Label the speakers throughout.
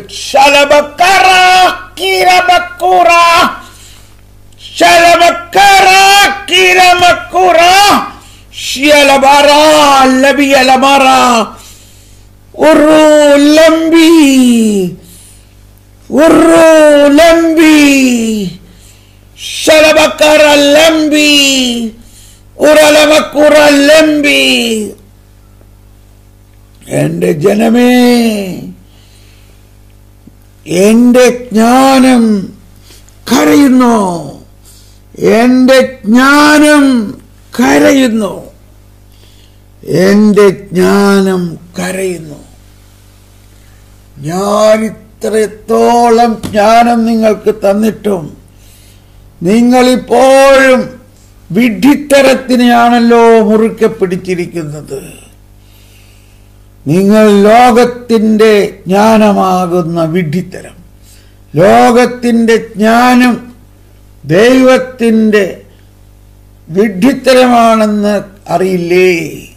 Speaker 1: ശലബക്കറ കിരബക്കുറ ശലബക്കറ കിരമക്കുറ ശലബറ ലബിയലമറ ഉറു ലംബി ഉറു ലംബി ശലബക്കറ ലംബി ഉറലമക്കുറ ലംബി എന്റെ ജനമേ എന്റെ ജ്ഞാനം കരയുന്നു എന്റെ ജ്ഞാനം കരയുന്നു എന്റെ ജ്ഞാനം കരയുന്നു ഞാൻ ഇത്രത്തോളം ജ്ഞാനം നിങ്ങൾക്ക് തന്നിട്ടും നിങ്ങളിപ്പോഴും വിഡ്ഢിത്തരത്തിനെയാണല്ലോ മുറുക്കെ പിടിച്ചിരിക്കുന്നത് നിങ്ങൾ ലോകത്തിന്റെ ജ്ഞാനമാകുന്ന വിഡ്ഢിത്തരം ലോകത്തിന്റെ ജ്ഞാനം ദൈവത്തിന്റെ വിഡ്ഢിത്തരമാണെന്ന് അറിയില്ലേ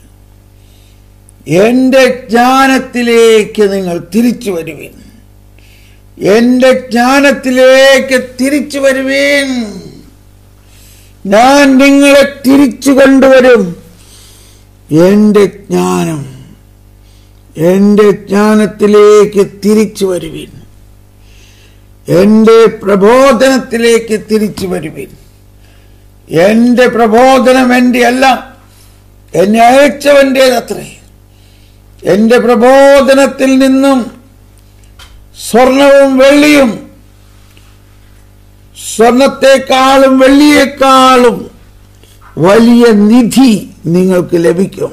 Speaker 1: എന്റെ ജ്ഞാനത്തിലേക്ക് നിങ്ങൾ തിരിച്ചു വരുവിൻ എന്റെ ജ്ഞാനത്തിലേക്ക് തിരിച്ചു വരുവിൻ ഞാൻ നിങ്ങളെ തിരിച്ചു കൊണ്ടുവരും എന്റെ ജ്ഞാനം എന്റെ ജ്ഞാനത്തിലേക്ക് തിരിച്ചു വരുവിൻ എന്റെ പ്രബോധനത്തിലേക്ക് തിരിച്ചു വരുവിൻ എന്റെ പ്രബോധനം എന്റെ അല്ല എന്നെ അയച്ചവൻ്റേതത്രേ എന്റെ പ്രബോധനത്തിൽ നിന്നും സ്വർണവും വെള്ളിയും സ്വർണത്തെക്കാളും വെള്ളിയേക്കാളും വലിയ നിധി നിങ്ങൾക്ക് ലഭിക്കും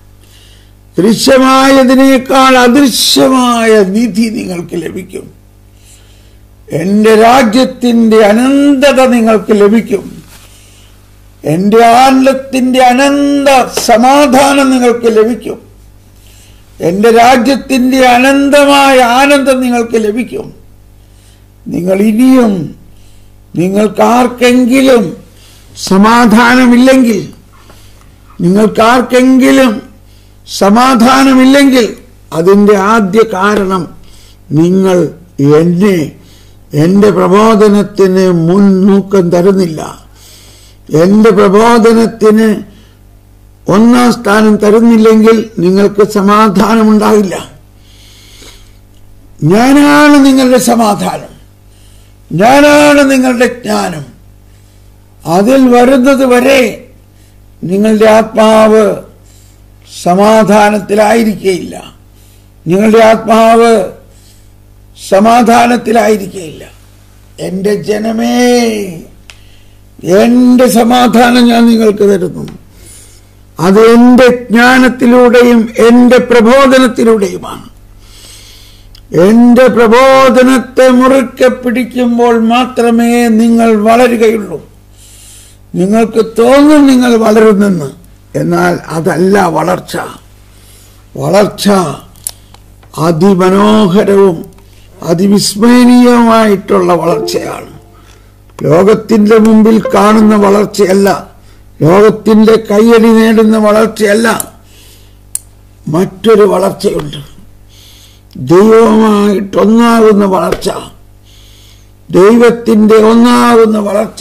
Speaker 1: ദൃശ്യമായതിനേക്കാൾ അദൃശ്യമായ നിധി നിങ്ങൾക്ക് ലഭിക്കും എന്റെ രാജ്യത്തിന്റെ അനന്തത നിങ്ങൾക്ക് ലഭിക്കും എന്റെ ആനന്ദത്തിന്റെ അനന്ത സമാധാനം നിങ്ങൾക്ക് ലഭിക്കും എന്റെ രാജ്യത്തിന്റെ അനന്തമായ ആനന്ദം നിങ്ങൾക്ക് ലഭിക്കും നിങ്ങൾ ഇനിയും നിങ്ങൾക്കാർക്കെങ്കിലും സമാധാനമില്ലെങ്കിൽ നിങ്ങൾക്കാർക്കെങ്കിലും സമാധാനമില്ലെങ്കിൽ അതിൻ്റെ ആദ്യ കാരണം നിങ്ങൾ എന്നെ എൻ്റെ പ്രബോധനത്തിന് മുൻനൂക്കം തരുന്നില്ല എൻ്റെ പ്രബോധനത്തിന് ഒന്നാം സ്ഥാനം തരുന്നില്ലെങ്കിൽ നിങ്ങൾക്ക് സമാധാനമുണ്ടാകില്ല ഞാനാണ് നിങ്ങളുടെ സമാധാനം ഞാനാണ് നിങ്ങളുടെ ജ്ഞാനം അതിൽ വരുന്നത് വരെ നിങ്ങളുടെ ആത്മാവ് സമാധാനത്തിലായിരിക്കയില്ല നിങ്ങളുടെ ആത്മാവ് സമാധാനത്തിലായിരിക്കയില്ല എൻ്റെ ജനമേ എൻ്റെ സമാധാനം ഞാൻ നിങ്ങൾക്ക് തരുന്നു അത് എൻ്റെ ജ്ഞാനത്തിലൂടെയും എൻ്റെ പ്രബോധനത്തിലൂടെയുമാണ് എന്റെ പ്രബോധനത്തെ മുറുക്കെ പിടിക്കുമ്പോൾ മാത്രമേ നിങ്ങൾ വളരുകയുള്ളൂ നിങ്ങൾക്ക് തോന്നും നിങ്ങൾ വളരുന്നെന്ന് എന്നാൽ അതല്ല വളർച്ച വളർച്ച അതിമനോഹരവും അതിവിസ്മരണീയവുമായിട്ടുള്ള വളർച്ചയാണ് ലോകത്തിന്റെ മുമ്പിൽ കാണുന്ന വളർച്ചയല്ല ലോകത്തിന്റെ കയ്യടി നേടുന്ന വളർച്ചയല്ല മറ്റൊരു വളർച്ചയുണ്ട് ദൈവമായിട്ടൊന്നാകുന്ന വളർച്ച ദൈവത്തിന്റെ ഒന്നാകുന്ന വളർച്ച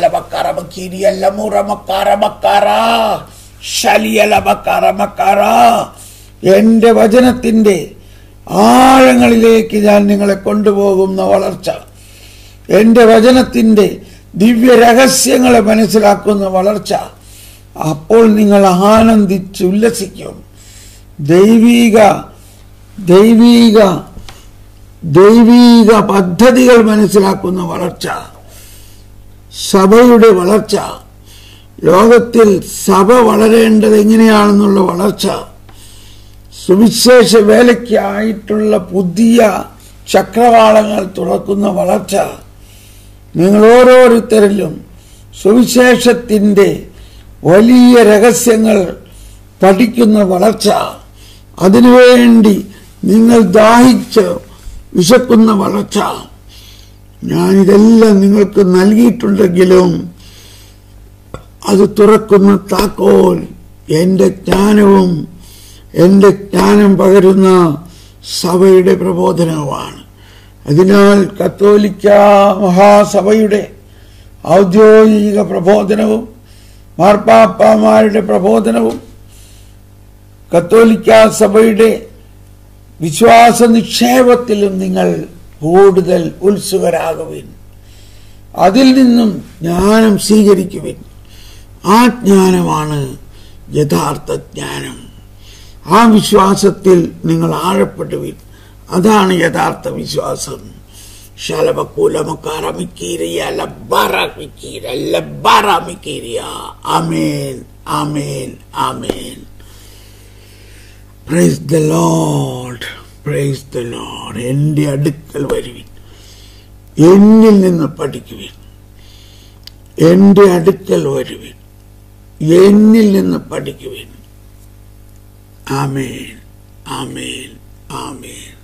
Speaker 1: എന്റെ വചനത്തിന്റെ ആഴങ്ങളിലേക്ക് ഞാൻ നിങ്ങളെ കൊണ്ടുപോകുന്ന വളർച്ച എന്റെ വചനത്തിന്റെ ദിവ്യ രഹസ്യങ്ങളെ മനസ്സിലാക്കുന്ന വളർച്ച അപ്പോൾ നിങ്ങൾ ആനന്ദിച്ച് ഉല്ലസിക്കും ദൈവീക ദൈവീക ദൈവീക പദ്ധതികൾ മനസ്സിലാക്കുന്ന വളർച്ച സഭയുടെ വളർച്ച ലോകത്തിൽ സഭ വളരേണ്ടത് എങ്ങനെയാണെന്നുള്ള വളർച്ച സുവിശേഷ വേലയ്ക്കായിട്ടുള്ള പുതിയ ചക്രവാളങ്ങൾ തുറക്കുന്ന വളർച്ച നിങ്ങൾ ഓരോരുത്തരിലും സുവിശേഷത്തിൻ്റെ വലിയ രഹസ്യങ്ങൾ പഠിക്കുന്ന വളർച്ച അതിനുവേണ്ടി നിങ്ങൾ ദാഹിച്ച് വിശക്കുന്ന വളർച്ച ഞാനിതെല്ലാം നിങ്ങൾക്ക് നൽകിയിട്ടുണ്ടെങ്കിലും അത് തുറക്കുന്ന താക്കോൽ എൻ്റെ ജ്ഞാനവും എൻ്റെ ജ്ഞാനം പകരുന്ന സഭയുടെ പ്രബോധനവുമാണ് അതിനാൽ കത്തോലിക്ക മഹാസഭയുടെ ഔദ്യോഗിക പ്രബോധനവും മാർപ്പാപ്പമാരുടെ പ്രബോധനവും കത്തോലിക്ക സഭയുടെ വിശ്വാസ നിക്ഷേപത്തിലും നിങ്ങൾ കൂടുതൽ ഉത്സുകരാകുവിൻ അതിൽ നിന്നും ജ്ഞാനം സ്വീകരിക്കുവിൻ ആ ജ്ഞാനമാണ് യഥാർത്ഥ ജ്ഞാനം ആ വിശ്വാസത്തിൽ നിങ്ങൾ ആഴപ്പെടുവിൻ അതാണ് യഥാർത്ഥ വിശ്വാസം ശലഭക്കൂലമക്കാരമിക്കീരിയ ലബ്ബാറമിക്കീര ലബ്ബാറമിക്കീരിയ ആമേൻ ആമേൻ ആമേൻ praise the Lord praise the Lord എൻ്റെ അടുക്കൽ വരുവിൻ എന്നിൽ നിന്ന് പഠിക്കുവിൻ എൻ്റെ അടുക്കൽ വരുവിൻ എന്നിൽ നിന്ന് പഠിക്കുവിൻ ആമേൻ ആമേൻ ആമേൻ